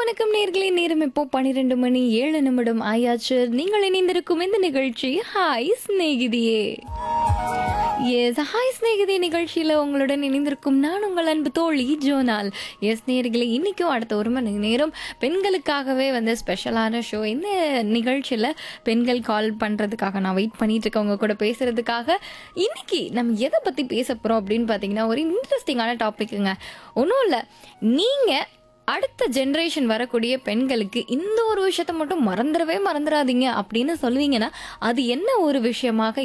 வணக்கம் நேர்களே நேரம் இப்போ பன்னிரெண்டு மணி ஏழு நிமிடம் ஆயாச்சு நீங்கள் இணைந்திருக்கும் இந்த நிகழ்ச்சி ஹாய் சிநேகிதியே எஸ் ஹாய் சிநேகிதி நிகழ்ச்சியில் உங்களுடன் இணைந்திருக்கும் நான் உங்கள் அன்பு தோழி ஜோனால் எஸ் நேர்களே இன்னைக்கும் அடுத்த ஒரு மணி நேரம் பெண்களுக்காகவே வந்து ஸ்பெஷலான ஷோ இந்த நிகழ்ச்சியில் பெண்கள் கால் பண்ணுறதுக்காக நான் வெயிட் பண்ணிட்டு இருக்கேன் உங்க கூட பேசுறதுக்காக இன்னைக்கு நம்ம எதை பற்றி பேச போகிறோம் அப்படின்னு பார்த்தீங்கன்னா ஒரு இன்ட்ரெஸ்டிங்கான டாபிக்குங்க ஒன்றும் இல்லை நீங்கள் அடுத்த ஜென்ரேஷன் வரக்கூடிய பெண்களுக்கு இந்த ஒரு விஷயத்த மட்டும் மறந்துடவே மறந்துடாதீங்க அப்படின்னு சொல்லுவீங்கன்னா அது என்ன ஒரு விஷயமாக